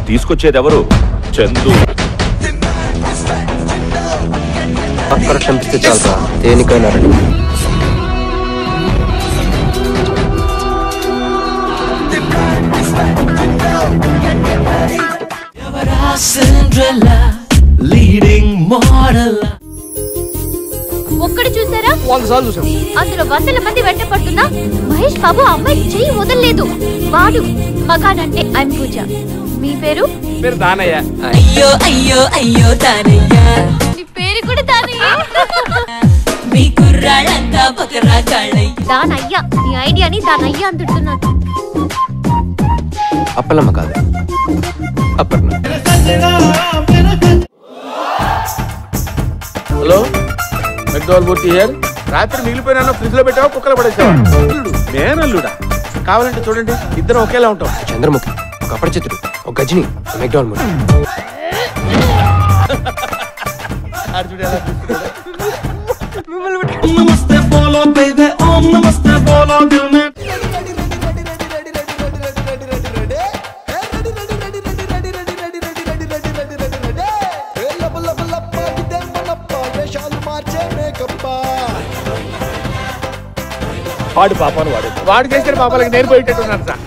తీసుకొచ్చేది ఎవరు చందు అక్కడ చంపిస్తే చాలు దేనికైనా రెడీ లీడింగ్ మోడల్ ఒక్కడు చూసారా వంద సార్లు చూసాం అందులో వందల మంది వెంట పడుతున్నా మహేష్ బాబు ఆ అమ్మాయి చెయ్యి వదలలేదు వాడు మగాడంటే ఐమ్ పూజ మీ పేరు మీరు దానయ్య అయ్యో అయ్యో అయ్యో తానయ్యా నీ పేరు కూడా దాని మీ కుర్రాళ్ళంతా బకరా కాళ్ళయ్య దానయ్య నీ ఐడియాని దానయ్య అంటున్నాను అప్పలమ్మ కాదు అప్పర్ణ హలో మెక్డోల్ మూర్తి హియర్ రాత్రి మిగిలిపోయినా ఫ్రిడ్జ్ లో పెట్టావా కుక్కలో పడేసావా అల్లుడు నేనల్లుడా కావాలంటే చూడండి ఇద్దరం ఒకేలా ఉంటాం చంద్రముఖి ఒక అపరిచితుడు ఒక గజని మెక్డాల్ మూడు ఆడు చూడు ఎలా చూస్తున్నాడో. నమస్తే బోలో బేబే ఓం నమస్తే బోలో దిల్ మే వాడు పాపాను వాడు వాడు చేసిన పాపాలకి నేను పోయేటట్టున్నాను సార్